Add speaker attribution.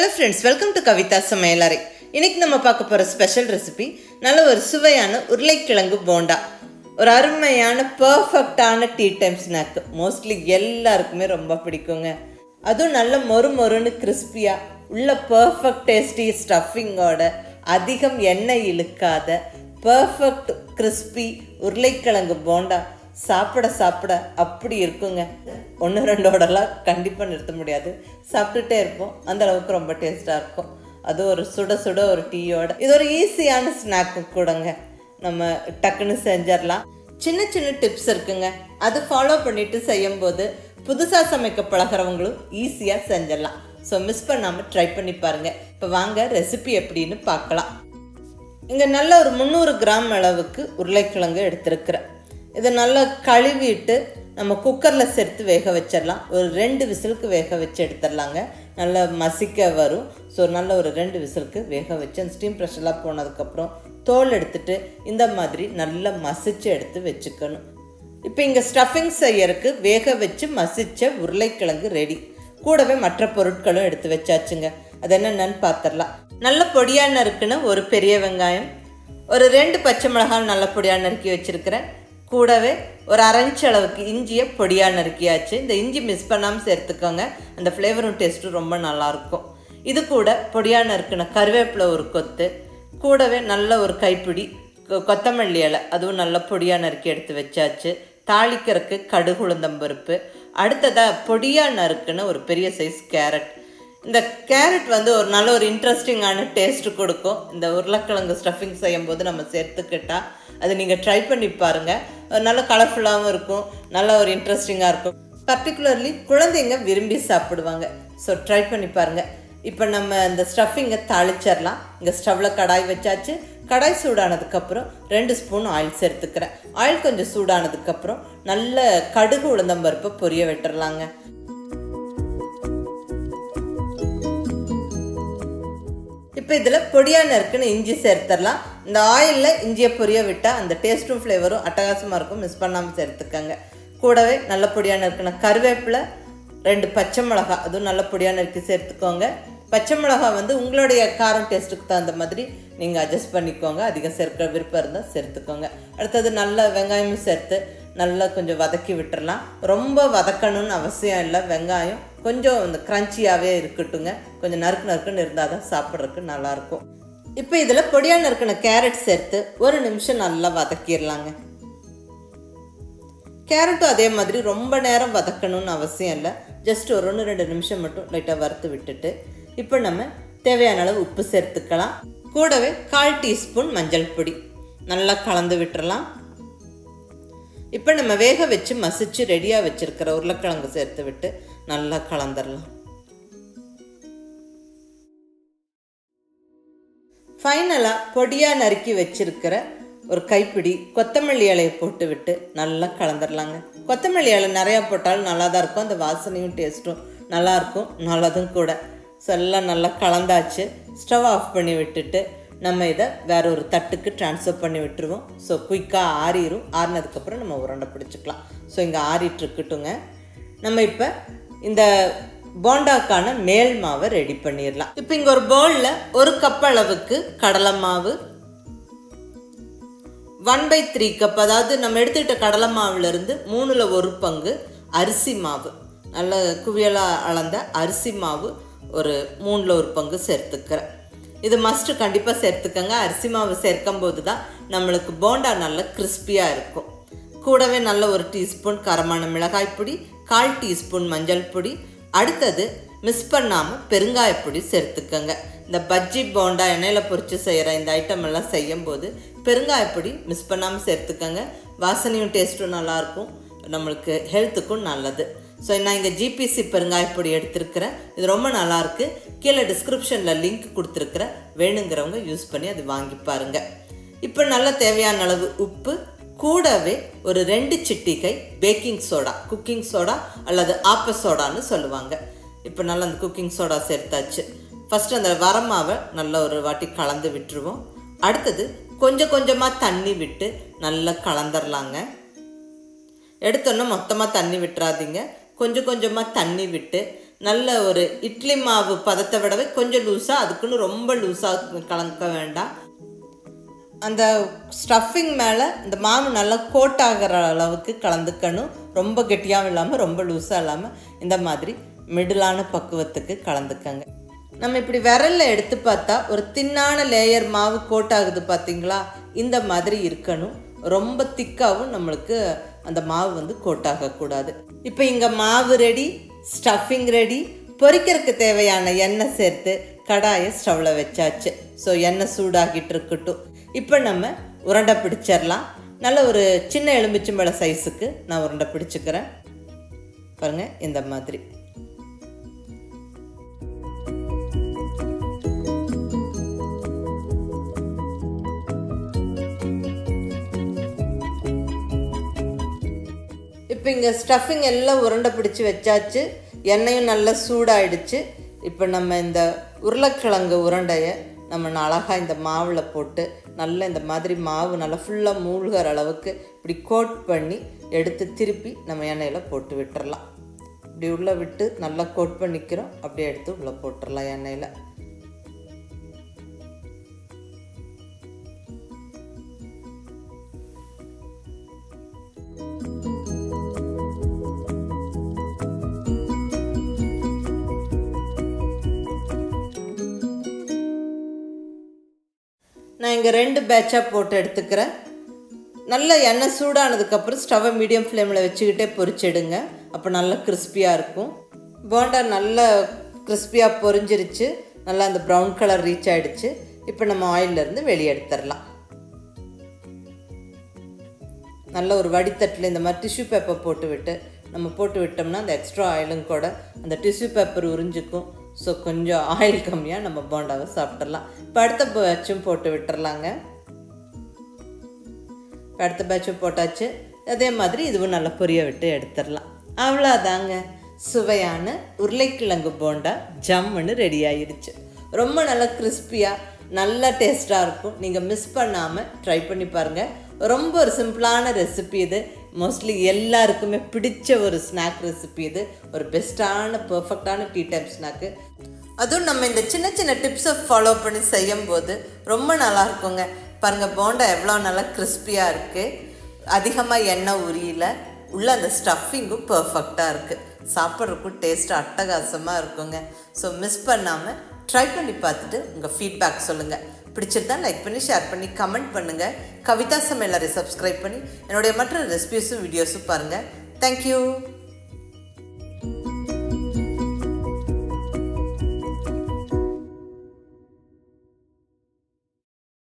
Speaker 1: hello friends welcome to Kavitha சமையலறை இன்னைக்கு நம்ம பார்க்க போகிற ஸ்பெஷல் ரெசிபி நல்ல ஒரு சுவையான உருளைக்கிழங்கு போண்டா ஒரு அருமையான பர்ஃபெக்டான டீ டைம் ஸ்நாக்கு மோஸ்ட்லி எல்லாருக்குமே ரொம்ப பிடிக்குங்க அதுவும் நல்ல மொறு மொறுன்னு கிறிஸ்பியாக உள்ள பர்ஃபெக்ட் டேஸ்டி ஸ்டஃபிங்கோட அதிகம் எண்ணெய் இழுக்காத பர்ஃபெக்ட் கிறிஸ்பி உருளைக்கிழங்கு போண்டா சாப்பிட சாப்பிட அப்படி இருக்குங்க ஒன்று ரெண்டோடலாம் கண்டிப்பாக நிறுத்த முடியாது சாப்பிட்டுட்டே இருப்போம் அந்த அளவுக்கு ரொம்ப டேஸ்ட்டாக இருக்கும் அது ஒரு சுட சுட ஒரு டீயோட இது ஒரு ஈஸியான ஸ்நாக்கு கூடங்க நம்ம டக்குன்னு செஞ்சிடலாம் சின்ன சின்ன டிப்ஸ் இருக்குங்க அது ஃபாலோ பண்ணிட்டு செய்யும்போது புதுசாக சமைக்க பழகிறவங்களும் ஈஸியாக செஞ்சிடலாம் ஸோ மிஸ் பண்ணாமல் ட்ரை பண்ணி பாருங்கள் இப்போ வாங்க ரெசிபி எப்படின்னு பார்க்கலாம் இங்கே நல்ல ஒரு முந்நூறு கிராம் அளவுக்கு உருளைக்கிழங்கு எடுத்திருக்கிறேன் இதை நல்லா கழுவிட்டு நம்ம குக்கரில் சேர்த்து வேக வச்சிடலாம் ஒரு ரெண்டு விசிலுக்கு வேக வச்சு எடுத்துடலாங்க நல்லா மசிக்க வரும் ஸோ நல்ல ஒரு ரெண்டு விசிலுக்கு வேக வச்சு அந்த ஸ்டீம் ப்ரெஷர்லாம் போனதுக்கப்புறம் தோல் எடுத்துட்டு இந்த மாதிரி நல்லா மசிச்சு எடுத்து வச்சுக்கணும் இப்போ இங்கே ஸ்டஃபிங் செய்யறதுக்கு வேக வச்சு மசிச்ச உருளைக்கிழங்கு ரெடி கூடவே மற்ற பொருட்களும் எடுத்து வச்சாச்சுங்க அது என்னென்னு பார்த்துடலாம் நல்ல பொடியாக நறுக்குன்னு ஒரு பெரிய வெங்காயம் ஒரு ரெண்டு பச்சை மிளகாய் நல்ல பொடியாக நறுக்கி வச்சுருக்கிறேன் கூடவே ஒரு அரைஞ்சு அளவுக்கு இஞ்சியை பொடியாக நறுக்கியாச்சு இந்த இஞ்சி மிஸ் பண்ணாமல் சேர்த்துக்கோங்க அந்த ஃப்ளேவரும் டேஸ்ட்டும் ரொம்ப நல்லாயிருக்கும் இது கூட பொடியாக நறுக்கின கருவேப்பிலை ஒரு கொத்து கூடவே நல்ல ஒரு கைப்பிடி கொ- கொத்தமல்லி இலை அதுவும் நல்ல பொடியாக நறுக்கி எடுத்து வச்சாச்சு தாளிக்கிறதுக்கு கடுகு உளுந்தம்பருப்பு அடுத்ததாக பொடியாக நறுக்குன்னு ஒரு பெரிய சைஸ் கேரட் இந்த கேரட் வந்து ஒரு நல்ல ஒரு இன்ட்ரெஸ்டிங்கான டேஸ்ட் கொடுக்கும் இந்த உருளைக்கிழங்கு ஸ்டஃபிங் செய்யும்போது நம்ம சேர்த்துக்கிட்டா அது நீங்கள் ட்ரை பண்ணி பாருங்கள் ஒரு நல்ல கலர்ஃபுல்லாகவும் இருக்கும் நல்ல ஒரு இன்ட்ரெஸ்டிங்காக இருக்கும் பர்டிகுலர்லி குழந்தைங்க விரும்பி சாப்பிடுவாங்க ஸோ ட்ரை பண்ணி பாருங்கள் இப்போ நம்ம இந்த ஸ்டஃபிங்கை தாளிச்சிடலாம் இங்கே ஸ்டவ்வில் கடாய் வச்சாச்சு கடாய் சூடானதுக்கப்புறம் ரெண்டு ஸ்பூன் ஆயில் சேர்த்துக்கிறேன் ஆயில் கொஞ்சம் சூடானதுக்கப்புறம் நல்ல கடுகு உளுந்தம்பருப்பை பொரிய விட்டுறலாங்க இப்போ இதில் பொடியாக நறுக்குன்னு இஞ்சி சேர்த்துடலாம் இந்த ஆயிலில் இஞ்சியை பொரிய விட்டால் அந்த டேஸ்ட்டும் ஃப்ளேவரும் அட்டகாசமாக இருக்கும் மிஸ் பண்ணாமல் சேர்த்துக்கங்க கூடவே நல்ல பொடியாக நறுக்குன கருவேப்பிலை ரெண்டு பச்சை மிளகா அதுவும் நல்ல பொடியாக நறுக்கி சேர்த்துக்கோங்க பச்சை மிளகா வந்து உங்களுடைய காரம் டேஸ்ட்டுக்கு தகுந்த மாதிரி நீங்கள் அட்ஜஸ்ட் பண்ணிக்கோங்க அதிகம் சேர்க்க விருப்பம் இருந்தால் சேர்த்துக்கோங்க அடுத்தது நல்ல வெங்காயமும் சேர்த்து நல்லா கொஞ்சம் வதக்கி விட்டுறலாம் ரொம்ப வதக்கணும்னு அவசியம் இல்லை வெங்காயம் கொஞ்சம் இந்த க்ரன்ச்சியாகவே இருக்கட்டுங்க கொஞ்சம் நறுக்கு நறுக்குன்னு இருந்தால் தான் சாப்பிட்றதுக்கு நல்லாயிருக்கும் இப்போ இதில் பொடியாக நறுக்கின கேரட் சேர்த்து ஒரு நிமிஷம் நல்லா வதக்கிடலாங்க கேரட்டும் அதே மாதிரி ரொம்ப நேரம் வதக்கணும்னு அவசியம் இல்லை ஜஸ்ட் ஒரு ஒன்று ரெண்டு நிமிஷம் மட்டும் லைட்டாக வறுத்து விட்டுட்டு இப்போ நம்ம தேவையான அளவு உப்பு சேர்த்துக்கலாம் கூடவே கால் டீஸ்பூன் மஞ்சள் பொடி நல்லா கலந்து விட்டுறலாம் இப்போ நம்ம வேக வச்சு மசிச்சு ரெடியாக வச்சிருக்கிற உருளைக்கிழங்கு சேர்த்து விட்டு நல்லா கலந்துடலாம் ஃபைனலாக பொடியாக நறுக்கி வச்சிருக்கிற ஒரு கைப்பிடி கொத்தமல்லி இலையை போட்டு விட்டு நல்லா கலந்துடலாங்க கொத்தமல்லி இலை நிறையா போட்டாலும் நல்லா தான் இருக்கும் அந்த வாசனையும் டேஸ்ட்டும் நல்லாயிருக்கும் நல்லதும் கூட ஸோ எல்லாம் நல்லா கலந்தாச்சு ஸ்டவ் ஆஃப் பண்ணி விட்டுட்டு நம்ம இதை வேற ஒரு தட்டுக்கு ட்ரான்ஸ்ஃபர் பண்ணி விட்டுருவோம் ஸோ குயிக்காக ஆறிடும் ஆறினதுக்கப்புறம் நம்ம உருண்டை பிடிச்சிக்கலாம் ஸோ இங்கே ஆறிட்டு இருக்கட்டுங்க நம்ம இப்போ இந்த போண்டாக்கான மேல் மாவை ரெடி பண்ணிடலாம் இப்போ இங்கே ஒரு பவுலில் ஒரு கப் அளவுக்கு கடலை மாவு ஒன் பை த்ரீ கப் அதாவது நம்ம எடுத்துக்கிட்ட கடலை மாவுலேருந்து மூணில் ஒரு பங்கு அரிசி மாவு நல்ல குவியலாக அளந்த அரிசி மாவு ஒரு மூணில் ஒரு பங்கு சேர்த்துக்கிறேன் இது மஸ்ட்டு கண்டிப்பாக சேர்த்துக்கங்க அரிசி மாவு சேர்க்கும் போது தான் நம்மளுக்கு போண்டா நல்ல கிறிஸ்பியாக இருக்கும் கூடவே நல்ல ஒரு டீஸ்பூன் கரமான மிளகாய் பொடி கால் டீஸ்பூன் மஞ்சள் பொடி அடுத்தது மிஸ் பண்ணாமல் பெருங்காயப்பொடி சேர்த்துக்கங்க இந்த பஜ்ஜி போண்டா எண்ணெயில் பொரித்து செய்கிற இந்த ஐட்டம் எல்லாம் செய்யும்போது பெருங்காயப்பொடி மிஸ் பண்ணாமல் சேர்த்துக்கங்க வாசனையும் டேஸ்ட்டும் நல்லாயிருக்கும் நம்மளுக்கு ஹெல்த்துக்கும் நல்லது ஸோ நான் இங்கே ஜிபிசி பெருங்காயப்பொடி எடுத்திருக்கிறேன் இது ரொம்ப நல்லாயிருக்கு கீழே டிஸ்கிரிப்ஷனில் லிங்க் கொடுத்துருக்குறேன் வேணுங்கிறவங்க யூஸ் பண்ணி அது வாங்கி பாருங்கள் இப்போ நல்ல தேவையான அளவு உப்பு கூடவே ஒரு ரெண்டு சிட்டிகை பேக்கிங் சோடா குக்கிங் சோடா அல்லது ஆப்ப சோடான்னு சொல்லுவாங்க இப்போ நல்லா அந்த குக்கிங் சோடா சேர்த்தாச்சு ஃபஸ்ட்டு அந்த வரமாவை நல்லா ஒரு வாட்டி கலந்து விட்டுருவோம் அடுத்தது கொஞ்சம் கொஞ்சமாக தண்ணி விட்டு நல்லா கலந்துடலாங்க எடுத்தோன்னே மொத்தமாக தண்ணி விட்டுறாதீங்க கொஞ்சம் கொஞ்சமாக தண்ணி விட்டு நல்ல ஒரு இட்லி மாவு பதத்தை விடவே கொஞ்சம் லூஸாக அதுக்குன்னு ரொம்ப லூஸாக கலக்க வேண்டாம் அந்த ஸ்டஃபிங் மேலே இந்த மாவு நல்லா கோட் ஆகிற அளவுக்கு கலந்துக்கணும் ரொம்ப கெட்டியாகவும் இல்லாமல் ரொம்ப லூஸாக இல்லாமல் இந்த மாதிரி மிடிலான பக்குவத்துக்கு கலந்துக்கங்க நம்ம இப்படி விரலில் எடுத்து பார்த்தா ஒரு தின்னான லேயர் மாவு கோட் ஆகுது பார்த்தீங்களா இந்த மாதிரி இருக்கணும் ரொம்ப திக்காகவும் நம்மளுக்கு அந்த மாவு வந்து கோட் ஆகக்கூடாது இப்போ இங்கே மாவு ரெடி ஸ்டஃபிங் ரெடி பொரிக்கிறதுக்கு தேவையான எண்ணெய் சேர்த்து கடாயை ஸ்டவ்வில் வச்சாச்சு ஸோ எண்ணெய் சூடாகிட்டு இருக்கட்டும் இப்போ நம்ம உருண்டை பிடிச்சிடலாம் நல்ல ஒரு சின்ன எலுமிச்சம்பழ சைஸுக்கு நான் உருண்டை பிடிச்சிக்கிறேன் பாருங்கள் இந்த மாதிரி இப்போ இங்கே ஸ்டஃபிங் எல்லாம் உருண்டை பிடிச்சி வச்சாச்சு எண்ணெயும் நல்லா சூடாயிடுச்சு இப்போ நம்ம இந்த உருளைக்கிழங்கு உருண்டையை நம்ம அழகாக இந்த மாவில் போட்டு நல்லா இந்த மாதிரி மாவு நல்லா ஃபுல்லாக மூழ்கிற அளவுக்கு இப்படி கோட் பண்ணி எடுத்து திருப்பி நம்ம எண்ணெயில் போட்டு விட்டுறலாம் இப்படி உள்ளே விட்டு நல்லா கோட் பண்ணிக்கிறோம் அப்படியே எடுத்து உள்ளே போட்டுடலாம் எண்ணெயில் நான் இங்கே ரெண்டு பேட்சாக போட்டு எடுத்துக்கிறேன் நல்ல எண்ணெய் சூடானதுக்கப்புறம் ஸ்டவ்வை மீடியம் ஃப்ளேமில் வச்சுக்கிட்டே பொரிச்சிடுங்க அப்போ நல்லா கிறிஸ்பியாக இருக்கும் போண்டா நல்லா கிறிஸ்பியாக பொரிஞ்சிருச்சு நல்லா அந்த ப்ரௌன் கலர் ரீச் ஆகிடுச்சு இப்போ நம்ம ஆயிலிருந்து வெளியே எடுத்துடலாம் நல்ல ஒரு வடித்தட்டில் இந்த மாதிரி டிஷ்யூ பேப்பர் போட்டு விட்டு நம்ம போட்டு விட்டோம்னா அந்த எக்ஸ்ட்ரா ஆயிலும் கூட அந்த டிஷ்யூ பேப்பர் உறிஞ்சிக்கும் ஸோ கொஞ்சம் ஆயில் கம்மியாக நம்ம போண்டாவை சாப்பிட்றலாம் இப்போ அடுத்த பேட்சும் போட்டு விட்டுறலாங்க அடுத்த பேட்சும் போட்டாச்சு அதே மாதிரி இதுவும் நல்லா பொரிய விட்டு எடுத்துடலாம் அவ்வளோதாங்க சுவையான உருளைக்கிழங்கு போண்டா ஜம்முன்னு ரெடி ஆயிடுச்சு ரொம்ப நல்லா கிறிஸ்பியாக நல்லா டேஸ்ட்டாக இருக்கும் நீங்கள் மிஸ் பண்ணாமல் ட்ரை பண்ணி பாருங்கள் ரொம்ப ஒரு சிம்பிளான ரெசிபி இது மோஸ்ட்லி எல்லாருக்குமே பிடிச்ச ஒரு ஸ்நாக் ரெசிபி இது ஒரு பெஸ்ட்டான பர்ஃபெக்டான டீ டைம் ஸ்நாக்கு அதுவும் நம்ம இந்த சின்ன சின்ன டிப்ஸை ஃபாலோ பண்ணி செய்யும் போது ரொம்ப நல்லா இருக்குங்க பாருங்கள் போண்டா எவ்வளோ நல்லா கிறிஸ்பியாக இருக்குது அதிகமாக எண்ணெய் உரியல உள்ள அந்த ஸ்டஃபிங்கும் பர்ஃபெக்டாக இருக்குது சாப்பிட்றதுக்கும் டேஸ்ட் அட்டகாசமாக இருக்குங்க ஸோ மிஸ் பண்ணாமல் ட்ரை பண்ணி பார்த்துட்டு உங்கள் ஃபீட்பேக் சொல்லுங்கள் பிடிச்சிருந்தா லைக் பண்ணி ஷேர் பண்ணி கமெண்ட் பண்ணுங்கள் கவிதா சமையலரை சப்ஸ்கிரைப் பண்ணி என்னுடைய மற்ற ரெசிபிஸும் வீடியோஸும் பாருங்கள் தேங்க்யூ